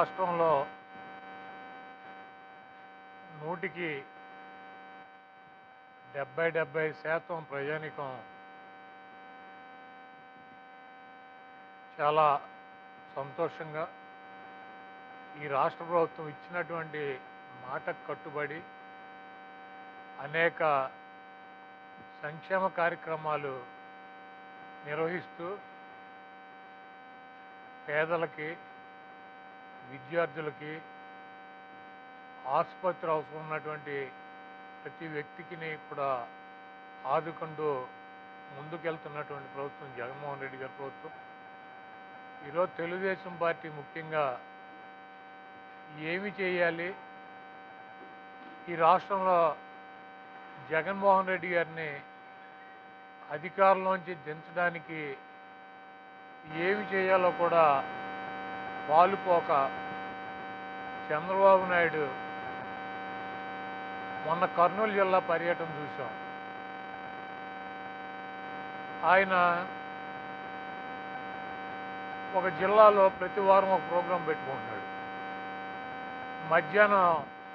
రాష్ట్రంలో నూటికి డెబ్బై డెబ్బై శాతం ప్రజానికం చాలా సంతోషంగా ఈ రాష్ట్ర ప్రభుత్వం ఇచ్చినటువంటి మాటకు కట్టుబడి అనేక సంక్షేమ కార్యక్రమాలు నిర్వహిస్తూ పేదలకి విద్యార్థులకి ఆసుపత్రి అవసరం ఉన్నటువంటి ప్రతి వ్యక్తికిని కూడా ఆదుకుంటూ ముందుకెళ్తున్నటువంటి ప్రభుత్వం జగన్మోహన్ రెడ్డి గారి ప్రభుత్వం ఈరోజు తెలుగుదేశం పార్టీ ముఖ్యంగా ఏమి చేయాలి ఈ రాష్ట్రంలో జగన్మోహన్ రెడ్డి గారిని అధికారంలోంచి దించడానికి ఏమి చేయాలో కూడా పాలుపోక చంద్రబాబు నాయుడు మొన్న కర్నూలు జిల్లా పర్యటన చూసాం ఆయన ఒక జిల్లాలో ప్రతి వారం ఒక ప్రోగ్రాం పెట్టుకుంటున్నాడు మధ్యాహ్నం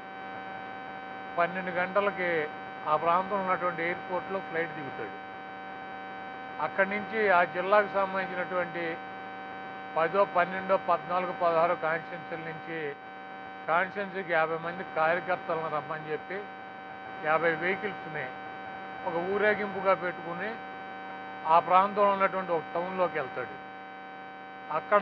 పన్నెండు గంటలకి ఆ ప్రాంతంలో ఉన్నటువంటి ఎయిర్పోర్ట్లో ఫ్లైట్ దిగుతాడు అక్కడి నుంచి ఆ జిల్లాకు సంబంధించినటువంటి పదో పన్నెండో పద్నాలుగు పదహారు కాన్స్టిట్యున్సీల నుంచి కాన్స్టిట్యున్సీకి యాభై మంది కార్యకర్తలను రమ్మని చెప్పి యాభై వెహికల్స్ని ఒక ఊరేగింపుగా పెట్టుకుని ఆ ప్రాంతంలో ఉన్నటువంటి ఒక టౌన్లోకి వెళ్తాడు అక్కడ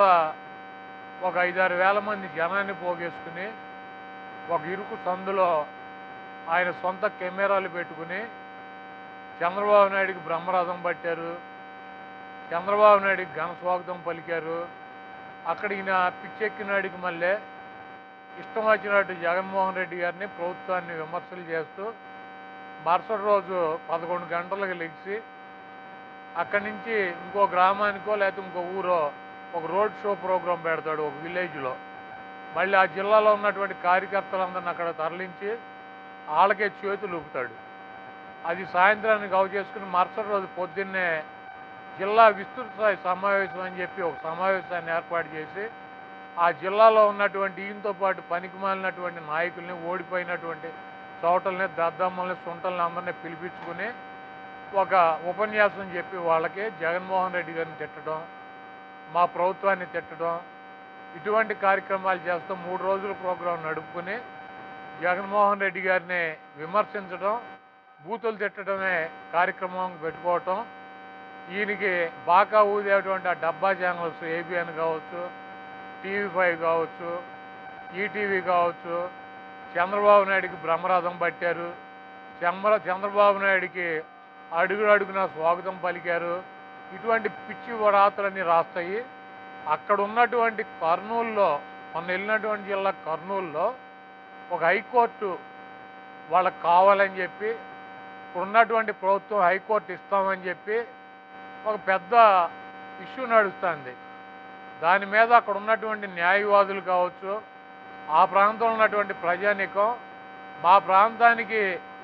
ఒక ఐదారు వేల మంది జనాన్ని పోగేసుకుని ఒక ఇరుకు సందులో ఆయన సొంత కెమెరాలు పెట్టుకుని చంద్రబాబు నాయుడికి బ్రహ్మరథం పట్టారు చంద్రబాబు నాయుడికి ఘన స్వాగతం పలికారు అక్కడ ఈయన పిచ్చెక్కినాడికి మళ్ళీ ఇష్టం వచ్చినట్టు జగన్మోహన్ రెడ్డి గారిని ప్రభుత్వాన్ని విమర్శలు చేస్తూ మరుసటి రోజు పదకొండు గంటలకు లెగిసి అక్కడి నుంచి ఇంకో గ్రామానికో లేకపోతే ఇంకో ఊరో ఒక రోడ్ షో ప్రోగ్రాం పెడతాడు ఒక విలేజ్లో మళ్ళీ ఆ జిల్లాలో ఉన్నటువంటి కార్యకర్తలందరిని అక్కడ తరలించి వాళ్ళకే చేతులు ఊపుతాడు అది సాయంత్రానికి అవ చేసుకుని మరుసటి రోజు పొద్దున్నే జిల్లా విస్తృత స్థాయి సమావేశం అని చెప్పి ఒక సమావేశాన్ని ఏర్పాటు చేసి ఆ జిల్లాలో ఉన్నటువంటి ఈయనతో పాటు పనికి మాలినటువంటి నాయకుల్ని ఓడిపోయినటువంటి చోటల్ని దద్దమ్మల్ని సుంటల్ని అందరినీ పిలిపించుకుని ఒక ఉపన్యాసం చెప్పి వాళ్ళకి జగన్మోహన్ రెడ్డి గారిని తిట్టడం మా ప్రభుత్వాన్ని తిట్టడం ఇటువంటి కార్యక్రమాలు చేస్తూ మూడు రోజుల ప్రోగ్రాం నడుపుకుని జగన్మోహన్ రెడ్డి గారిని విమర్శించడం బూతులు తిట్టడమే కార్యక్రమం పెట్టుకోవటం ఈయనకి బాగా ఊదేటువంటి ఆ డబ్బా ఛానల్స్ ఏబిఎన్ కావచ్చు టీవీ ఫైవ్ కావచ్చు ఈటీవీ కావచ్చు చంద్రబాబు నాయుడికి బ్రహ్మరథం పట్టారు చంద్ర చంద్రబాబు నాయుడికి అడుగు అడుగున స్వాగతం పలికారు ఇటువంటి పిచ్చి రాత్రులన్నీ రాస్తాయి అక్కడ ఉన్నటువంటి కర్నూలులో మొన్న వెళ్ళినటువంటి జిల్లా కర్నూలులో ఒక హైకోర్టు వాళ్ళకి కావాలని చెప్పి ఇప్పుడు ఉన్నటువంటి ప్రభుత్వం హైకోర్టు ఇస్తామని చెప్పి ఒక పెద్ద ఇష్యూ నడుస్తుంది దాని మీద అక్కడ ఉన్నటువంటి న్యాయవాదులు కావచ్చు ఆ ప్రాంతంలో ఉన్నటువంటి ప్రజానికం మా ప్రాంతానికి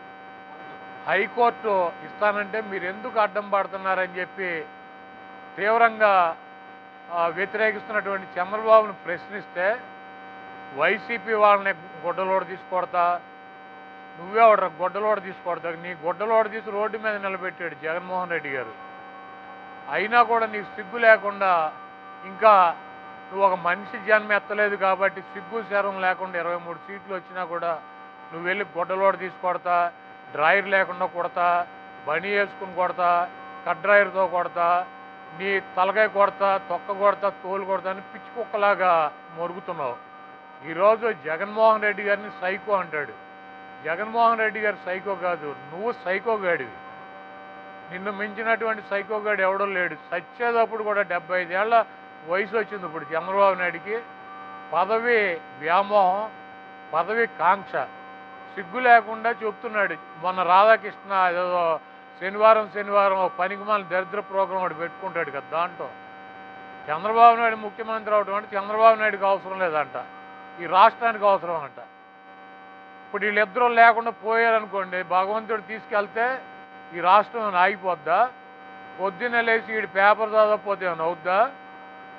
హైకోర్టు ఇస్తానంటే మీరు ఎందుకు అడ్డం పడుతున్నారని చెప్పి తీవ్రంగా ఆ, వ్యతిరేకిస్తున్నటువంటి చంద్రబాబును ప్రశ్నిస్తే వైసీపీ వాళ్ళని గుడ్డలోడ తీసుకొడతా నువ్వే ఒక గుడ్డలోడ తీసుకొడతా నీ గుడ్డలోడ తీసి రోడ్డు మీద నిలబెట్టాడు జగన్మోహన్ రెడ్డి గారు అయినా కూడా నీకు సిగ్గు లేకుండా ఇంకా నువ్వు ఒక మనిషి జన్మ ఎత్తలేదు కాబట్టి సిగ్గు శరం లేకుండా ఇరవై మూడు సీట్లు వచ్చినా కూడా నువ్వు వెళ్ళి గుడ్డలోడ తీసుకొడతా డ్రాయర్ లేకుండా కొడతా బనీ వేసుకుని కొడతా కట్ డ్రాయర్తో కొడతా నీ తలకాయ కొడతా తొక్క కొడతా తోలు కొడతా అని పిచ్చి కుక్కలాగా మొరుగుతున్నావు ఈరోజు జగన్మోహన్ రెడ్డి గారిని సైకో అంటాడు జగన్మోహన్ రెడ్డి గారు సైకో కాదు నువ్వు సైకో గాడివి నిన్ను మించినటువంటి సైకో గాడు ఎవడో లేడు సచ్చేటప్పుడు కూడా డెబ్బై ఐదేళ్ల వయసు వచ్చింది ఇప్పుడు చంద్రబాబు నాయుడికి పదవి వ్యామోహం పదవి కాంక్ష సిగ్గు లేకుండా చెప్తున్నాడు మొన్న రాధాకృష్ణ ఏదో శనివారం శనివారం ఒక పనికిమాల దరిద్ర ప్రోగ్రాం ఒకటి పెట్టుకుంటాడు కదా దాంట్లో చంద్రబాబు నాయుడు ముఖ్యమంత్రి అవడం అంటే చంద్రబాబు నాయుడుకి అవసరం లేదంట ఈ రాష్ట్రానికి అవసరం అంట ఇప్పుడు వీళ్ళిద్దరూ లేకుండా పోయారనుకోండి భగవంతుడు తీసుకెళ్తే ఈ రాష్ట్రం ఆగిపోద్దా పొద్దున్నే లేచి వీడి పేపర్ చదవకపోతే ఏమైనా అవుద్దా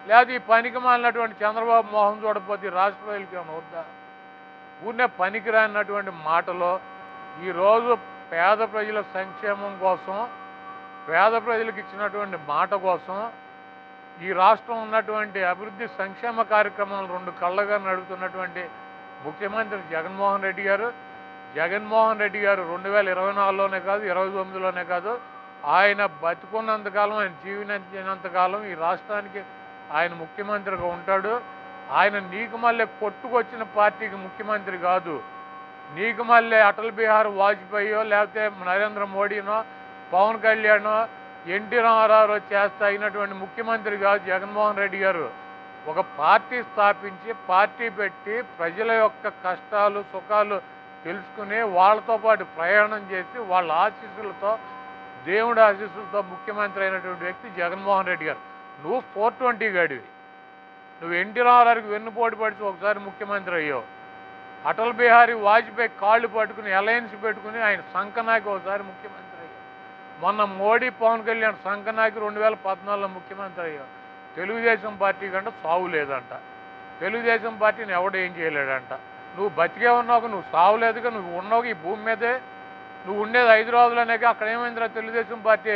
లేదా ఈ పనికి మాలినటువంటి చంద్రబాబు మోహన్ చూడకపోతే ఈ రాష్ట్ర ప్రజలకి ఏమైనా వద్దా ఊరినే పనికిరానటువంటి మాటలో ఈరోజు పేద ప్రజల సంక్షేమం కోసం పేద ప్రజలకు ఇచ్చినటువంటి మాట కోసం ఈ రాష్ట్రం ఉన్నటువంటి అభివృద్ధి సంక్షేమ కార్యక్రమాలు రెండు కళ్ళగా నడుపుతున్నటువంటి ముఖ్యమంత్రి జగన్మోహన్ రెడ్డి గారు జగన్మోహన్ రెడ్డి గారు రెండు వేల ఇరవై నాలుగులోనే కాదు ఇరవై తొమ్మిదిలోనే కాదు ఆయన బతుకున్నంతకాలం ఆయన జీవించినంతకాలం ఈ రాష్ట్రానికి ఆయన ముఖ్యమంత్రిగా ఉంటాడు ఆయన నీకు మళ్ళీ కొట్టుకొచ్చిన పార్టీకి ముఖ్యమంత్రి కాదు నీకు మళ్ళీ అటల్ బిహారీ వాజ్పేయో లేకపోతే నరేంద్ర మోడీనో పవన్ కళ్యాణో ఎన్టీ రామారావు చేస్తే అయినటువంటి ముఖ్యమంత్రి కాదు జగన్మోహన్ రెడ్డి గారు ఒక పార్టీ స్థాపించి పార్టీ పెట్టి ప్రజల యొక్క కష్టాలు సుఖాలు తెలుసుకుని వాళ్ళతో పాటు ప్రయాణం చేసి వాళ్ళ ఆశీస్సులతో దేవుడి ఆశీస్సులతో ముఖ్యమంత్రి అయినటువంటి వ్యక్తి జగన్మోహన్ రెడ్డి గారు నువ్వు ఫోర్ ట్వంటీ గాడివి నువ్వు ఎన్టీ రామారావుకి వెన్నుపోటు పడిచి ఒకసారి ముఖ్యమంత్రి అయ్యావు అటల్ బిహారీ వాజ్పేయి కాళ్ళు పట్టుకుని అలయన్స్ పెట్టుకుని ఆయన సంకనాకి ఒకసారి ముఖ్యమంత్రి అయ్యావు మొన్న మోడీ పవన్ కళ్యాణ్ సంకనాకి రెండు వేల పద్నాలుగులో ముఖ్యమంత్రి అయ్యావు తెలుగుదేశం పార్టీ కంటే సావు లేదంట తెలుగుదేశం పార్టీని ఎవడు ఏం చేయలేడంట నువ్వు బతికే ఉన్నావు నువ్వు సావులేదుగా నువ్వు ఉన్నావు ఈ భూమి మీదే నువ్వు ఉండేది హైదరాబాద్లోనే అక్కడ ఏమైందిరా తెలుగుదేశం పార్టీ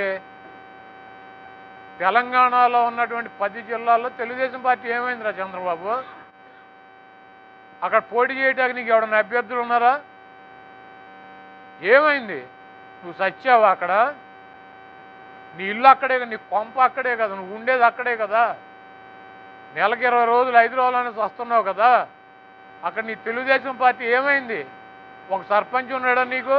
తెలంగాణలో ఉన్నటువంటి పది జిల్లాల్లో తెలుగుదేశం పార్టీ ఏమైందిరా చంద్రబాబు అక్కడ పోటీ చేయడానికి నీకు ఎవడన్నా అభ్యర్థులు ఉన్నారా ఏమైంది నువ్వు సచ్చావా అక్కడ నీ ఇల్లు అక్కడే కదా నీ కొంప అక్కడే కదా నువ్వు ఉండేది అక్కడే కదా నెలకి ఇరవై రోజులు హైదరాబాద్లోనే వస్తున్నావు కదా అక్కడ నీ తెలుగుదేశం పార్టీ ఏమైంది ఒక సర్పంచ్ ఉన్నాడా నీకు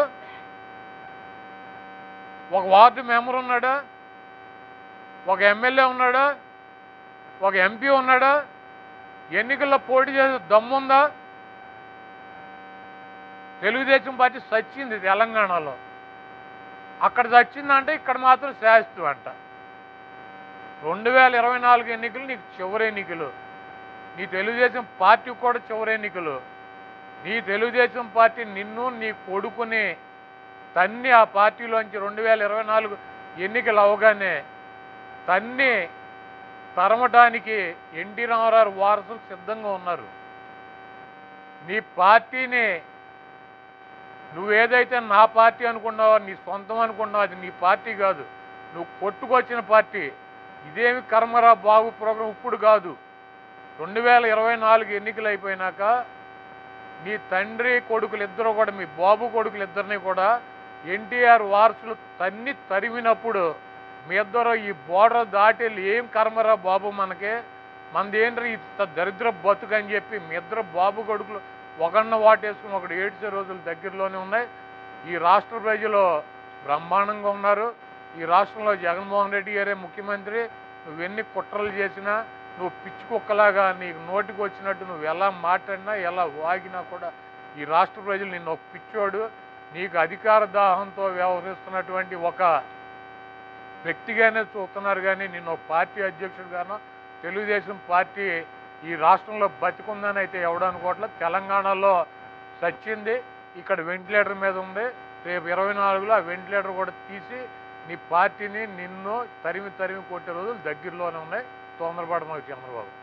ఒక వార్డు మెంబర్ ఉన్నాడా ఒక ఎమ్మెల్యే ఉన్నాడా ఒక ఎంపీ ఉన్నాడా ఎన్నికల్లో పోటీ చేసే దమ్ముందా తెలుగుదేశం పార్టీ సచ్చింది తెలంగాణలో అక్కడ చచ్చిందంటే ఇక్కడ మాత్రం శాస్త్రం అంట రెండు వేల ఇరవై నాలుగు ఎన్నికలు నీకు చివరి ఎన్నికలు నీ తెలుగుదేశం పార్టీ కూడా చివరి ఎన్నికలు నీ తెలుగుదేశం పార్టీ నిన్ను నీ కొడుకుని తన్ని ఆ పార్టీలోంచి రెండు వేల ఇరవై నాలుగు ఎన్నికలు అవగానే తన్ని తరమటానికి ఎన్టీ రామారావు వారసులు సిద్ధంగా ఉన్నారు నీ పార్టీని నువ్వేదైతే నా పార్టీ అనుకున్నావో నీ సొంతం అనుకున్నావు అది నీ పార్టీ కాదు నువ్వు కొట్టుకొచ్చిన పార్టీ ఇదేమి కర్మరా బాగు ప్రోగ్రాం ఇప్పుడు కాదు రెండు వేల ఇరవై నాలుగు ఎన్నికలు అయిపోయినాక నీ తండ్రి కొడుకులు ఇద్దరు కూడా మీ బాబు కొడుకులు ఇద్దరిని కూడా ఎన్టీఆర్ వారసులు తన్ని తరిమినప్పుడు మీ ఇద్దరు ఈ బోర్డర్ దాటి వెళ్ళి ఏం కర్మరా బాబు మనకి మనది ఏంటి ఇంత దరిద్ర బతుకు అని చెప్పి మీ ఇద్దరు బాబు కొడుకులు ఒకన్న వాటేసుకుని ఒకటి ఏడ్చే రోజులు దగ్గరలోనే ఉన్నాయి ఈ రాష్ట్ర ప్రజలు బ్రహ్మాండంగా ఉన్నారు ఈ రాష్ట్రంలో జగన్మోహన్ రెడ్డి గారే ముఖ్యమంత్రి నువ్వెన్ని కుట్రలు చేసినా నువ్వు పిచ్చి కుక్కలాగా నీకు నోటికి వచ్చినట్టు నువ్వు ఎలా మాట్లాడినా ఎలా వాగినా కూడా ఈ రాష్ట్ర ప్రజలు నిన్ను ఒక పిచ్చోడు నీకు అధికార దాహంతో వ్యవహరిస్తున్నటువంటి ఒక వ్యక్తిగానే చూస్తున్నారు కానీ నిన్ను ఒక పార్టీ అధ్యక్షుడిగానో తెలుగుదేశం పార్టీ ఈ రాష్ట్రంలో బతికుందని అయితే ఎవడు అనుకోవట్లేదు తెలంగాణలో చచ్చింది ఇక్కడ వెంటిలేటర్ మీద ఉంది రేపు ఇరవై నాలుగులో ఆ వెంటిలేటర్ కూడా తీసి నీ పార్టీని నిన్ను తరిమి తరిమి కొట్టే రోజులు దగ్గరలోనే ఉన్నాయి తొందరపడమాకు చంద్రబాబు